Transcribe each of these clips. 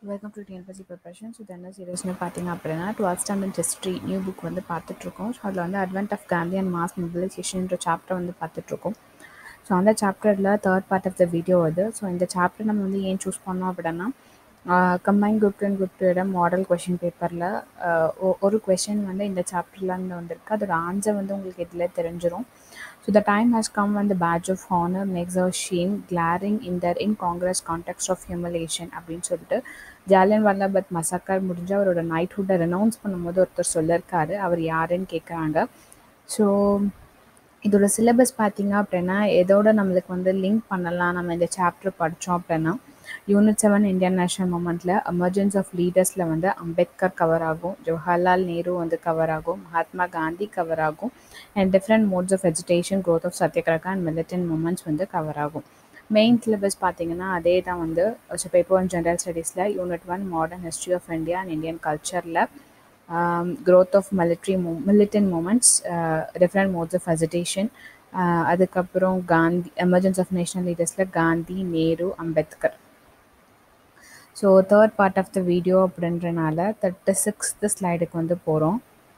Welcome to TNPSC preparation so இது என்ன சீரியஸ்னு பார்த்தீங்க அப்படின்னா twelfth standard history new book வந்து பார்த்துட்ருக்கோம் ஸோ அதில் வந்து advent of Gandhi and mass மொபிலைசேஷன்ற சாப்டர் வந்து பார்த்துட்ருக்கோம் ஸோ அந்த சாப்டரில் third part of the video அது ஸோ இந்த சாப்டர் நம்ம வந்து ஏன் சூஸ் பண்ணோம் அப்படின்னா combine group two and group டூட மாடல் கொஷின் பேப்பரில் ஒரு கொஷின் வந்து இந்த சாப்டர்லேருந்து வந்திருக்கு அதோட ஆன்சர் வந்து உங்களுக்கு இதில் தெரிஞ்சிடும் so the time has come when the badge of honor makes our shame glaring in their incongruous context of humiliation அப்படின்னு சொல்லிட்டு ஜாலியன் வல்லபத் மசக்கர் முடிஞ்சு அவரோட நைட்ஹுட்டை ரெனவுன்ஸ் பண்ணும்போது ஒருத்தர் சொல்லியிருக்காரு அவர் யாருன்னு கேட்குறாங்க ஸோ இதோட சிலபஸ் பார்த்தீங்க அப்படின்னா எதோட நம்மளுக்கு வந்து லிங்க் பண்ணலாம் நம்ம இந்த சாப்டர் படித்தோம் அப்படின்னா யூனிட் செவன் இந்தியன் நேஷனல் மூமெண்ட்டில் எமர்ஜென்ஸ் ஆஃப் லீடர்ஸில் வந்து அம்பேத்கர் கவர் ஆகும் ஜவஹர்லால் நேரு வந்து கவர் ஆகும் மகாத்மா காந்தி கவர் ஆகும் and different modes of education growth of Satyagraha and militant movements வந்து கவர் ஆகும் மெயின் சிலபஸ் பார்த்தீங்கன்னா அதே தான் வந்து ஸோ பேப்பர் ஒன் ஜென்ரல் ஸ்டடீஸில் unit one modern history of India and Indian கல்ச்சரில் க்ரோத் ஆஃப் மிலிட்ரி மூ militant movements different modes of education அதுக்கப்புறம் காந்தி எமர்ஜென்ஸ் ஆஃப் நேஷனல் லீடர்ஸில் Gandhi Nehru Ambedkar so third part of the video அப்படின்றனால தேர்ட்டி சிக்ஸ்த்து ஸ்லைடுக்கு வந்து போகிறோம்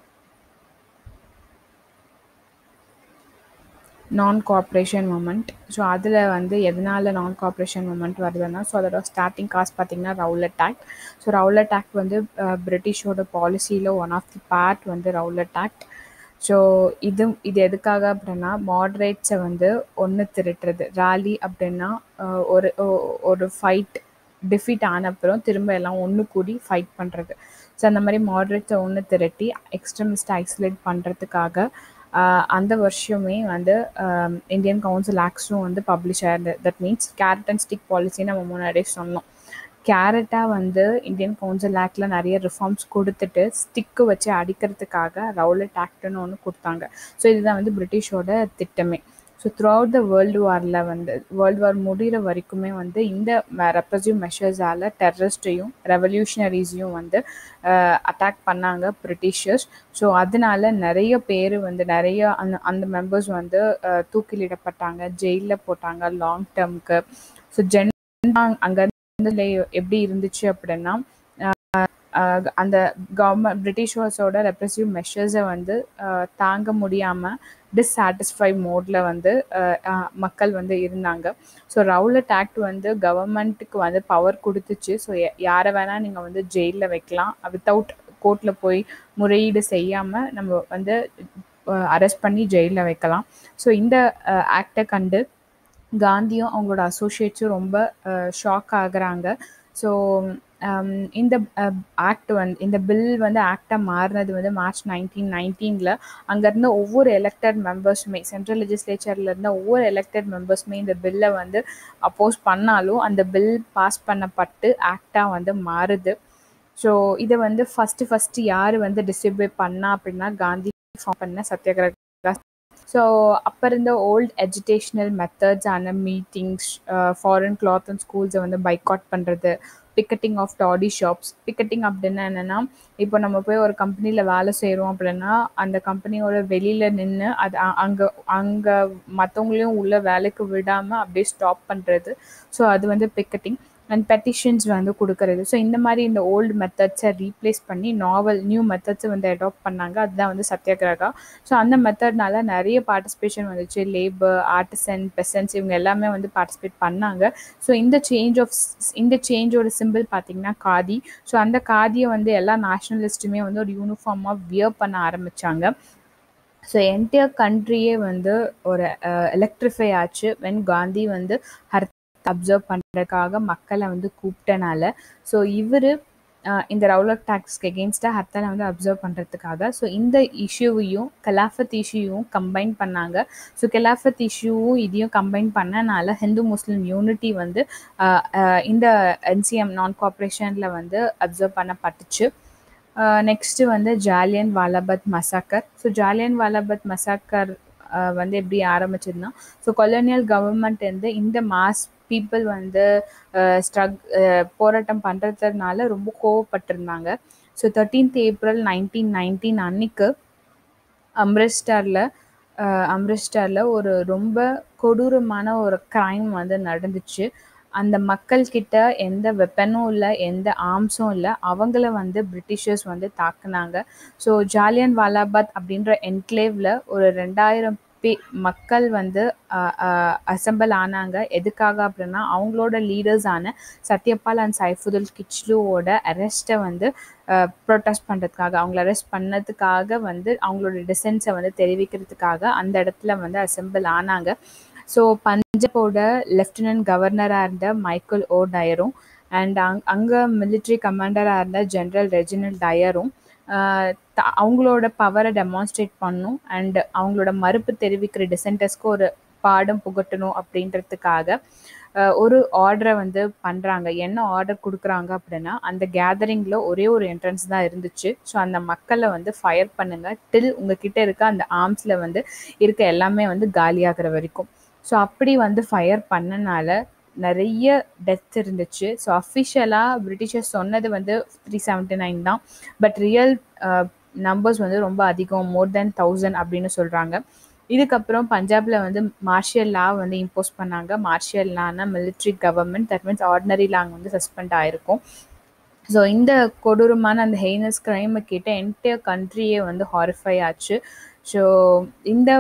நான் கோஆப்ரேஷன் மூமெண்ட் ஸோ அதில் வந்து எதனால் நான் கோஆப்ரேஷன் மூமெண்ட் வருதுன்னா ஸோ அதோட ஸ்டார்டிங் காஸ்ட் பார்த்திங்கன்னா Rowlatt act so Rowlatt act வந்து பிரிட்டிஷோட பாலிசியில் ஒன் ஆஃப் தி பார்ட் வந்து ரவுலட் ஆக்ட் ஸோ இது இது எதுக்காக அப்படின்னா மாட்ரேட்ஸை வந்து ஒன்று திரட்டுறது ராலி அப்படின்னா ஒரு ஒரு ஃபைட் டிஃபீட் ஆன அப்புறம் திரும்ப எல்லாம் ஒன்று கூடி ஃபைட் பண்ணுறது ஸோ அந்த மாதிரி மாட்ரேட்ஸை ஒன்று திரட்டி எக்ஸ்ட்ரமிஸ்ட்டை ஐசோலேட் பண்ணுறதுக்காக அந்த வருஷமே வந்து இந்தியன் கவுன்சில் ஆக்ட்ஸும் வந்து பப்ளிஷ் ஆயிருது that means carrot and stick policy நம்ம முன்னாடியே சொன்னோம் கேரட்டாக வந்து இந்தியன் கவுன்சில் ஆக்டில் நிறைய ரிஃபார்ம்ஸ் கொடுத்துட்டு ஸ்டிக்கு வச்சு அடிக்கிறதுக்காக ரவுலட் ஆக்ட்னு ஒன்று கொடுத்தாங்க ஸோ இதுதான் வந்து பிரிட்டிஷோட திட்டமே so throughout the world வாரில் வந்து வேர்ல்டு வார் முடிகிற வரைக்குமே வந்து இந்த ரெப்ரஸிவ் மெஷர்ஸால் டெரரிஸ்டையும் ரெவல்யூஷனரிஸையும் வந்து அட்டாக் பண்ணாங்க பிரிட்டிஷர்ஸ் ஸோ அதனால நிறைய பேர் வந்து நிறைய அந்த அந்த மெம்பர்ஸ் வந்து தூக்கிலிடப்பட்டாங்க ஜெயிலில் போட்டாங்க லாங் டேர்முக்கு ஸோ ஜென் அங்கேருந்து எப்படி இருந்துச்சு அப்படின்னா அந்த கவர்மெண்ட் பிரிட்டிஷர்ஸோட ரெப்ரெசிவ் மெஷர்ஸை வந்து தாங்க முடியாமல் டிஸ்சாட்டிஸ்ஃபை மோடில் வந்து மக்கள் வந்து இருந்தாங்க ஸோ ரவுலட் ஆக்ட் வந்து கவர்மெண்ட்டுக்கு வந்து பவர் கொடுத்துச்சு ஸோ யாரை வேணால் நீங்கள் வந்து ஜெயிலில் வைக்கலாம் வித்தவுட் கோர்ட்டில் போய் முறையீடு செய்யாமல் நம்ம வந்து அரெஸ்ட் பண்ணி ஜெயிலில் வைக்கலாம் ஸோ இந்த ஆக்டை கண்டு காந்தியும் அவங்களோட அசோசியேட்ஸும் ரொம்ப ஷாக் ஆகுறாங்க ஸோ இந்த ஆக்ட் வந்து இந்த பில் வந்து ஆக்டாக மாறினது வந்து மார்ச் நைன்டீன் நைன்டீனில் அங்கேருந்து ஒவ்வொரு எலெக்டட் மெம்பர்ஸுமே சென்ட்ரல் லெஜிஸ்லேச்சரில் இருந்த ஒவ்வொரு எலெக்டட் மெம்பர்ஸுமே இந்த பில்லை வந்து அப்போஸ் பண்ணாலும் அந்த பில் பாஸ் பண்ணப்பட்டு ஆக்டாக வந்து மாறுது ஸோ இதை வந்து ஃபஸ்ட்டு ஃபஸ்ட்டு யார் வந்து டிஸ்ட்ரிபியூட் பண்ணா அப்படின்னா காந்தி ஃபார்ம் பண்ண சத்யகிரகா ஸோ அப்போ இருந்த ஓல்ட் எஜுகேஷ்னல் மெத்தட்ஸான மீட்டிங்ஸ் ஃபாரின் கிளாத் அண்ட் ஸ்கூல்ஸை வந்து பைக்காட் பண்ணுறது picketing of toddy shops picketing அப்படின்னா என்னென்னா இப்போ நம்ம போய் ஒரு கம்பெனியில் வேலை செய்கிறோம் அப்படின்னா அந்த கம்பெனியோட வெளியில் நின்று அது அங்கே அங்கே மற்றவங்களையும் உள்ள வேலைக்கு விடாமல் அப்படியே ஸ்டாப் பண்ணுறது ஸோ அது வந்து பிக்கெட்டிங் அண்ட் பெட்டிஷன்ஸ் வந்து கொடுக்கறது ஸோ இந்த மாதிரி இந்த ஓல்டு மெத்தட்ஸை ரீப்ளேஸ் பண்ணி நாவல் நியூ மெத்தட்ஸை வந்து அடாப்ட் பண்ணாங்க அதுதான் வந்து சத்யாகிரகா ஸோ அந்த மெத்தட்னால நிறைய பார்ட்டிசிபேஷன் வந்துச்சு லேபர் ஆர்டிசன் பெசன்ஸ் இவங்க எல்லாமே வந்து பார்ட்டிசிபேட் பண்ணாங்க ஸோ இந்த சேஞ்ச் ஆஃப் இந்த சேஞ்சோட சிம்பிள் பார்த்தீங்கன்னா காதி ஸோ அந்த காதியை வந்து எல்லா நேஷ்னலிஸ்ட்டுமே வந்து ஒரு யூனிஃபார்மாக வியர் பண்ண ஆரம்பித்தாங்க ஸோ என்டையர் கண்ட்ரியே வந்து ஒரு எலக்ட்ரிஃபை ஆச்சு வென் காந்தி வந்து ஹர் அப்சர்வ் பண்ணுறதுக்காக மக்களை வந்து கூப்பிட்டனால ஸோ இவர் இந்த ரவுலட் டாக்ஸ்க்கு எகெயின்ஸ்டாக ஹர்த்தனை வந்து அப்சர்வ் பண்ணுறதுக்காக ஸோ இந்த இஷ்யூவையும் கலாஃபத் இஷ்யூவும் கம்பைன் பண்ணாங்க ஸோ கலாஃபத் இஷ்யூவும் இதையும் கம்பைன் பண்ணனால ஹிந்து முஸ்லீம் யூனிட்டி வந்து இந்த என்சிஎம் நான் கோஆப்ரேஷனில் வந்து அப்சர்வ் பண்ணப்பட்டுச்சு நெக்ஸ்ட்டு வந்து Jallian வாலாபத் massacre so Jallian வாலாபத் massacre வந்து எப்படி ஆரம்பிச்சதுன்னா ஸோ கொலோனியல் கவர்மெண்ட் வந்து இந்த மாஸ் பீப்புள் வந்து ஸ்ட்ரக் போராட்டம் பண்ணுறதுனால ரொம்ப கோவப்பட்டிருந்தாங்க so thirteenth April nineteen nineteen அன்னைக்கு அம்ரிஸ்டரில் அம்ரிஸ்டரில் ஒரு ரொம்ப கொடூரமான ஒரு க்ரைம் வந்து நடந்துச்சு அந்த மக்கள் கிட்ட எந்த வெப்பனும் இல்லை எந்த ஆர்ம்ஸும் இல்லை அவங்கள வந்து பிரிட்டிஷர்ஸ் வந்து தாக்குனாங்க ஸோ ஜாலியன் வாலாபாத் அப்படின்ற என்க்ளேவ்ல ஒரு ரெண்டாயிரம் பே மக்கள் வந்து அசம்பிள் ஆனாங்க எதுக்காக அப்படின்னா அவங்களோட லீடர்ஸான சத்யபால் அண்ட் சைஃபுதுல் கிச்லுவோட அரெஸ்ட்டை வந்து ப்ரொட்டஸ்ட் பண்ணுறதுக்காக அவங்கள அரெஸ்ட் பண்ணதுக்காக வந்து அவங்களோட டிசென்ஸை வந்து தெரிவிக்கிறதுக்காக அந்த இடத்துல வந்து அசம்பிள் ஆனாங்க ஸோ பஞ்சாபோட லெஃப்டினன்ட் கவர்னராக இருந்த மைக்கேல் ஓ டயரும் அண்ட் அங் அங்கே மிலிட்ரி கமாண்டராக இருந்த ஜென்ரல் ரெஜினல் டயரும் அவங்களோட பவரை டெமான்ஸ்ட்ரேட் பண்ணும் அண்ட் அவங்களோட மறுப்பு தெரிவிக்கிற டிசென்டர்ஸ்க்கு ஒரு பாடம் புகட்டணும் அப்படின்றதுக்காக ஒரு ஆர்டரை வந்து பண்ணுறாங்க என்ன ஆர்டர் கொடுக்குறாங்க அப்படின்னா அந்த கேதரிங்கில் ஒரே ஒரு என்ட்ரன்ஸ் தான் இருந்துச்சு ஸோ அந்த மக்களை வந்து ஃபயர் பண்ணுங்கள் டில் உங்ககிட்ட இருக்க அந்த ஆர்ம்ஸில் வந்து இருக்க எல்லாமே வந்து காலியாகிற வரைக்கும் ஸோ அப்படி வந்து ஃபயர் பண்ணனால நிறைய டெத் இருந்துச்சு ஸோ அஃபிஷியலாக பிரிட்டிஷர்ஸ் சொன்னது வந்து த்ரீ செவன்ட்டி நைன் தான் பட் ரியல் நம்பர்ஸ் வந்து ரொம்ப அதிகம் மோர் தென் தௌசண்ட் அப்படின்னு சொல்கிறாங்க இதுக்கப்புறம் பஞ்சாபில் வந்து மார்ஷியல் லா வந்து இம்போஸ் பண்ணாங்க மார்ஷியல் லானா military government that means ordinary law வந்து சஸ்பெண்ட் ஆகிருக்கும் ஸோ இந்த கொடூரமான அந்த ஹெய்னஸ் க்ரைமை கிட்ட என்டையர் கண்ட்ரியே வந்து ஹாரிஃபை ஆச்சு ஸோ இந்த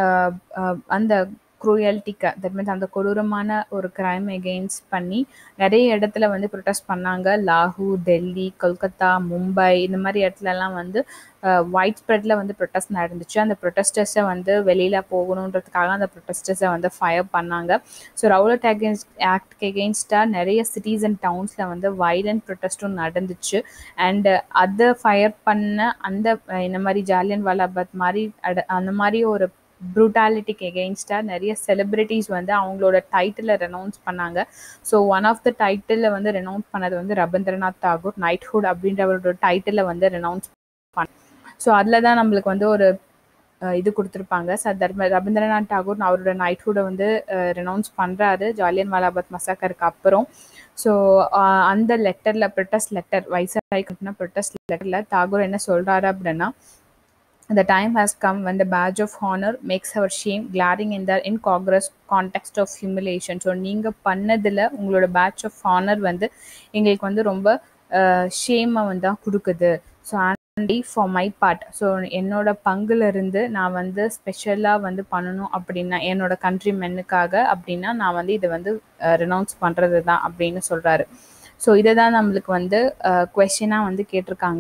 அந்த குரூயல்ட்டிக்கு தட் மீன்ஸ் அந்த கொடூரமான ஒரு க்ரைம் எகெயின்ஸ்ட் பண்ணி நிறைய இடத்துல வந்து ப்ரொட்டஸ்ட் பண்ணாங்க லாகூர் டெல்லி கொல்கத்தா மும்பை இந்த மாதிரி இடத்துலலாம் வந்து ஒயிட் ஸ்ப்ரெட்டில் வந்து ப்ரொட்டஸ்ட் நடந்துச்சு அந்த ப்ரொட்டஸ்டர்ஸை வந்து வெளியில் போகணுன்றதுக்காக அந்த ப்ரொட்டஸ்டர்ஸை வந்து ஃபயர் பண்ணாங்க ஸோ ரவுலட் அகேன்ஸ்ட் ஆக்ட் எகெயின்ஸ்டாக நிறைய சிட்டிஸ் அண்ட் டவுன்ஸில் வந்து வைலண்ட் ப்ரொட்டஸ்ட்டும் நடந்துச்சு அண்டு அதை ஃபயர் பண்ண அந்த இந்த மாதிரி ஜாலியன் வாலாபாத் மாதிரி அந்த மாதிரி ஒரு ப்ரூட்டாலிட்டிக்கு எகெயின்ஸ்டாக நிறைய செலிப்ரிட்டிஸ் வந்து அவங்களோட டைட்டிலை ரெனவுன்ஸ் பண்ணாங்க ஸோ ஒன் ஆஃப் த டைட்டிலில் வந்து ரெனவுன்ஸ் பண்ணது வந்து ரவீந்திரநாத் தாகூர் நைட்ஹுட் அப்படின்றவரோட டைட்டிலை வந்து ரெனவுன்ஸ் பண்ண ஸோ அதில் தான் நம்மளுக்கு வந்து ஒரு இது கொடுத்துருப்பாங்க சார் தர்ம ரவீந்திரநாத் தாகூர் அவரோட நைட்ஹுட்டை வந்து ரெனவுன்ஸ் பண்ணுறாரு ஜாலியன் வாலாபாத் மசாக்கருக்கு அப்புறம் ஸோ அந்த லெட்டரில் ப்ரொட்டஸ்ட் லெட்டர் வைசாய் கட்டின ப்ரொட்டஸ்ட் லெட்டரில் தாகூர் என்ன சொல்கிறாரு அப்படின்னா The time has come when the badge of honor makes our shame glaring in the incongruous context of humiliation. So நீங்கள் பண்ணதில் உங்களோட பேட்ச் ஆஃப் ஹானர் வந்து எங்களுக்கு வந்து ரொம்ப ஷேமை வந்து தான் கொடுக்குது so and for my part so என்னோட பங்குலேருந்து நான் வந்து ஸ்பெஷலாக வந்து பண்ணணும் அப்படின்னா என்னோட கண்ட்ரி மென்னுக்காக அப்படின்னா நான் வந்து இதை வந்து ரினவுன்ஸ் பண்ணுறது தான் அப்படின்னு சொல்கிறாரு ஸோ இதை தான் நம்மளுக்கு வந்து கொஷினாக வந்து கேட்டிருக்காங்க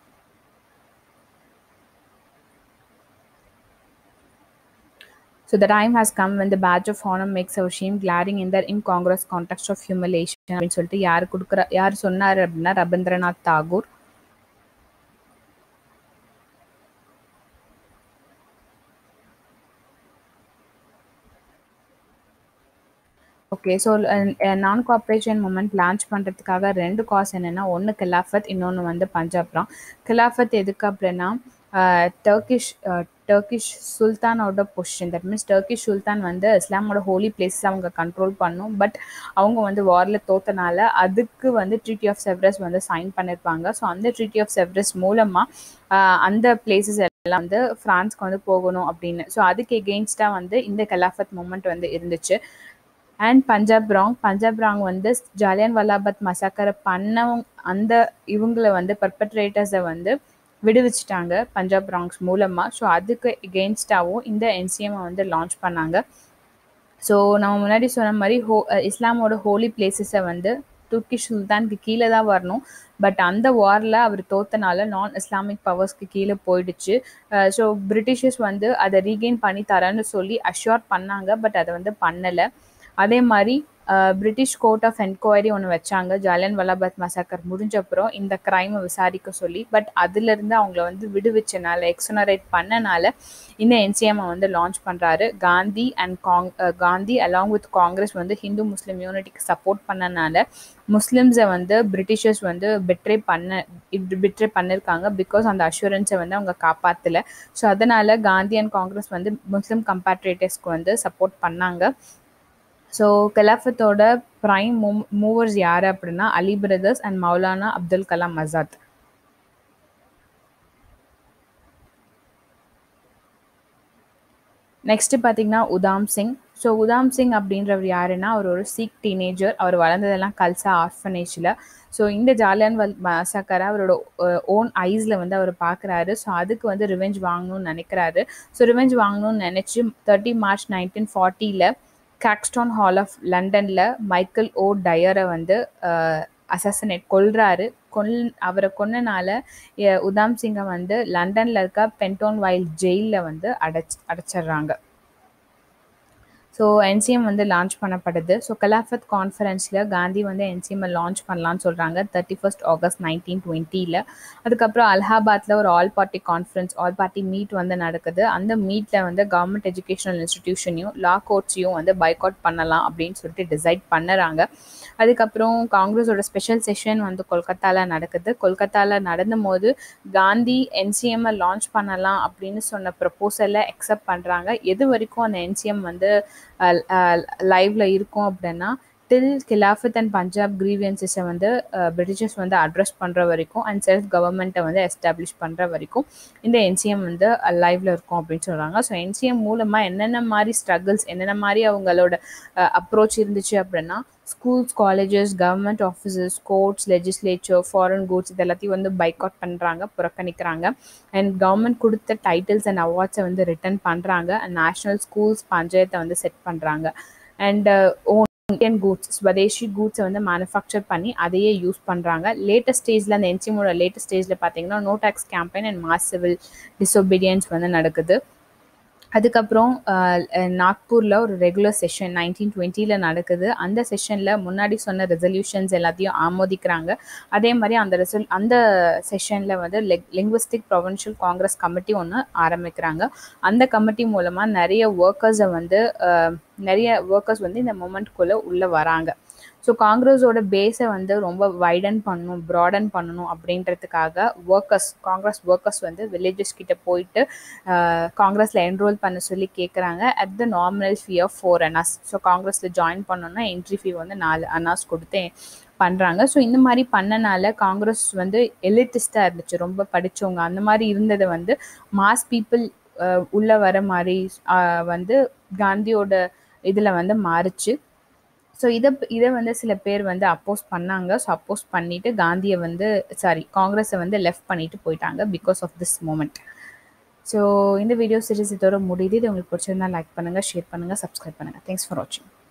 So the time has come when the badge of honor makes our shame glaring in the incongruous context of humiliation அப்படின்னு சொல்லிட்டு யார் கொடுக்குற யார் சொன்னார் அப்படின்னா Rabindranath Tagore okay so non cooperation movement launch பண்ணுறதுக்காக ரெண்டு காஸ் என்னென்னா ஒன்று கிலாஃபத் இன்னொன்று வந்து பஞ்சாப் தான் கிலாஃபத் எதுக்கு அப்படின்னா டர்கிஷ் டர்கிஷ் சுல்தானோட position that means Turkish sultan வந்து இஸ்லாமோட ஹோலி பிளேஸஸ் அவங்க கண்ட்ரோல் பண்ணும் பட் அவங்க வந்து வாரில் தோத்தனால அதுக்கு வந்து ட்ரீட்டி ஆஃப் செவரஸ் வந்து சைன் பண்ணியிருப்பாங்க ஸோ அந்த ட்ரீட்டி ஆஃப் செவரஸ் மூலமாக அந்த பிளேசஸ் எல்லாம் வந்து ஃப்ரான்ஸ்க்கு வந்து போகணும் அப்படின்னு ஸோ அதுக்கு எகெயின்ஸ்டாக வந்து இந்த கலாஃபத் மூமெண்ட் வந்து இருந்துச்சு and Punjab wrong Punjab wrong வந்து ஜாலியன் வல்லாபாத் மசாக்கரை பண்ணவங்க அந்த இவங்களை வந்து பர்பட்ரேட்டர்ஸை வந்து விடுவிச்சிட்டாங்க பஞ்சாப் ராங்ஸ் மூலமாக ஸோ அதுக்கு எகெயின்ஸ்டாகவும் இந்த என்சிஎம்மை வந்து லான்ச் பண்ணாங்க ஸோ நம்ம முன்னாடி சொன்ன மாதிரி ஹோ இஸ்லாமோட ஹோலி பிளேசஸை வந்து துர்க்கிஷ் சுல்தானுக்கு கீழே தான் வரணும் பட் அந்த வாரில் அவர் தோத்தனால நான் இஸ்லாமிக் பவர்ஸ்க்கு கீழே போயிடுச்சு ஸோ பிரிட்டிஷர்ஸ் வந்து அதை ரீகெயின் பண்ணி தரேன்னு சொல்லி அஷ்யூர் பண்ணாங்க பட் அதை வந்து பண்ணலை அதே மாதிரி பிரிட்டிஷ் கோர்ட் ஆஃப் என்கொயரி ஒன்று வச்சாங்க ஜாலியன் வல்லாபாத் மசாக்கர் முடிஞ்ச அப்புறம் இந்த க்ரைமை விசாரிக்க சொல்லி பட் அதுலேருந்து அவங்கள வந்து விடுவிச்சனால எக்ஸனரேட் பண்ணனால இந்த என்சிஎம்ஐ வந்து லான்ச் பண்ணுறாரு காந்தி அண்ட் காங் காந்தி அலாங் வித் காங்கிரஸ் வந்து ஹிந்து முஸ்லீம் யூனிட்டிக்கு சப்போர்ட் பண்ணனால முஸ்லிம்ஸை வந்து பிரிட்டிஷர்ஸ் வந்து பெட்ரே பண்ண பிட்ரே பண்ணியிருக்காங்க பிகாஸ் அந்த அஷூரன்ஸை வந்து அவங்க காப்பாற்றலை ஸோ அதனால் காந்தி அண்ட் காங்கிரஸ் வந்து முஸ்லீம் கம்பேட்ரேட்டர்ஸ்க்கு வந்து சப்போர்ட் பண்ணாங்க ஸோ கலாஃபத்தோட ப்ரைம் மூ மூவர்ஸ் யார் அப்படின்னா Ali brothers and Maulana Abdul Kalam Azad next பார்த்தீங்கன்னா உதாம் சிங் ஸோ உதாம் சிங் அப்படின்றவர் யாருன்னா அவர் ஒரு சீக் டீனேஜர் அவர் வளர்ந்ததெல்லாம் கல்சா ஆர்ஃபனேஜில் ஸோ இந்த ஜாலியன் வல் மசாக்கரை அவரோட ஓன் ஐஸில் வந்து அவர் பார்க்குறாரு ஸோ அதுக்கு வந்து ரிவெஞ்ச் வாங்கணும்னு நினைக்கிறாரு ஸோ ரிவெஞ்ச் வாங்கணும்னு நினச்சி தேர்ட்டி மார்ச் நைன்டீன் ஃபார்ட்டியில் கேக்ஸ்டான் ஹால் ஆஃப் லண்டனில் மைக்கேல் ஓ டயரை வந்து அசசனேட் கொல்றாரு கொல் அவரை கொன்னனால உதாம் சிங்கை வந்து லண்டனில் இருக்க பென்டோன் வைல் ஜெயிலில் வந்து அடைச் அடைச்சிட்றாங்க ஸோ என்சிஎம் வந்து லான்ச் பண்ணப்படுது ஸோ கலாஃபத் கான்ஃபரன்ஸில் காந்தி வந்து என்சிஎம்மை லான்ச் பண்ணலான்னு சொல்கிறாங்க தேர்ட்டி ஃபஸ்ட் ஆகஸ்ட் நைன்டீன் டுவெண்ட்டியில் அதுக்கப்புறம் அலகாபாத்தில் ஒரு all party conference all party meet வந்து நடக்குது அந்த மீட்டில் வந்து கவர்மெண்ட் எஜுகேஷனல் இன்ஸ்டிடியூஷனையும் லா கோர்ட்ஸையும் வந்து பைக்காட் பண்ணலாம் அப்படின்னு சொல்லிட்டு டிசைட் பண்ணுறாங்க அதுக்கப்புறம் காங்கிரஸோட ஸ்பெஷல் செஷன் வந்து கொல்கத்தாவில் நடக்குது கொல்கத்தாவில் நடந்த போது காந்தி என்சிஎம்மை லான்ச் பண்ணலாம் அப்படின்னு சொன்ன ப்ரப்போசலை அக்செப்ட் பண்ணுறாங்க எது வரைக்கும் அந்த என்சிஎம் வந்து லைவ்ல இருக்கும் அப்படின்னா டில் கிலாஃபத் அண்ட் பஞ்சாப் கிரீவியன்சஸை வந்து பிரிட்டிஷர்ஸ் வந்து அட்ரஸ் பண்ணுற வரைக்கும் அண்ட் செல்ஃப் கவர்மெண்ட்டை வந்து எஸ்டாப்ளிஷ் பண்ணுற வரைக்கும் இந்த என்சிஎம் வந்து லைவ்ல இருக்கும் அப்படின்னு சொல்கிறாங்க ஸோ என்சிஎம் மூலமாக என்னென்ன மாதிரி ஸ்ட்ரகிள்ஸ் என்னென்ன மாதிரி அவங்களோட அப்ரோச் இருந்துச்சு அப்படின்னா schools colleges government offices courts legislature foreign goods இது எல்லாத்தையும் வந்து பைக்காட் பண்ணுறாங்க புறக்கணிக்கிறாங்க அண்ட் கவர்மெண்ட் கொடுத்த டைட்டில்ஸ் அண்ட் அவார்ட்ஸை வந்து ரிட்டர்ன் பண்ணுறாங்க அண்ட் நேஷ்னல் ஸ்கூல்ஸ் பஞ்சாயத்தை வந்து செட் பண்ணுறாங்க and own Indian goods swadeshi கூட்ஸை வந்து மேனுஃபேக்சர் பண்ணி அதையே யூஸ் பண்ணுறாங்க லேட்டஸ்ட் ஸ்டேஜில் அந்த என்சிஎமோட லேட்டஸ்ட் ஸ்டேஜில் பார்த்தீங்கன்னா no tax campaign and mass civil disobedience வந்து நடக்குது அதுக்கப்புறம் நாக்பூரில் ஒரு ரெகுலர் செஷன் நைன்டீன் டுவெண்ட்டியில் நடக்குது அந்த செஷனில் முன்னாடி சொன்ன ரெசல்யூஷன்ஸ் எல்லாத்தையும் ஆமோதிக்கிறாங்க அதே மாதிரி அந்த ரிசல் அந்த செஷனில் வந்து லெக் லிங்குவிஸ்டிக் ப்ரொவின்ஷியல் காங்கிரஸ் கமிட்டி ஒன்று ஆரம்பிக்கிறாங்க அந்த கமிட்டி மூலமாக நிறைய ஒர்க்கர்ஸை வந்து நிறைய ஒர்க்கர்ஸ் வந்து இந்த மூமெண்ட்குள்ளே உள்ளே வராங்க ஸோ காங்கிரஸோட பேஸை வந்து ரொம்ப வைடன் பண்ணணும் ப்ராடன் பண்ணணும் அப்படின்றதுக்காக ஒர்க்கர்ஸ் காங்கிரஸ் ஒர்க்கர்ஸ் வந்து வில்லேஜஸ் கிட்ட போயிட்டு காங்கிரஸில் என்ரோல் பண்ண சொல்லி கேட்குறாங்க at the normal fee of four annas so காங்கிரஸில் ஜாயின் பண்ணோன்னா என்ட்ரி ஃபீ வந்து நாலு அனாஸ் கொடுத்து பண்ணுறாங்க ஸோ இந்த மாதிரி பண்ணனால காங்கிரஸ் வந்து எலிட்டிஸ்டாக இருந்துச்சு ரொம்ப படித்தவங்க அந்த மாதிரி இருந்ததை வந்து மாஸ் பீப்புள் உள்ளே வர மாதிரி வந்து காந்தியோட இதில் வந்து மாறுச்சு ஸோ இதை இதை வந்து சில பேர் வந்து அப்போஸ் பண்ணாங்க ஸோ அப்போஸ் பண்ணிவிட்டு காந்தியை வந்து சாரி காங்கிரஸை வந்து லெஃப்ட் பண்ணிட்டு போயிட்டாங்க because of this movement so இந்த வீடியோ சீரிஸ் இதோட முடியுது இது உங்களுக்கு பிடிச்சிருந்தா லைக் பண்ணுங்கள் ஷேர் பண்ணுங்கள் சப்ஸ்கிரைப் பண்ணுங்கள் தேங்க்ஸ் ஃபார் வாட்சிங்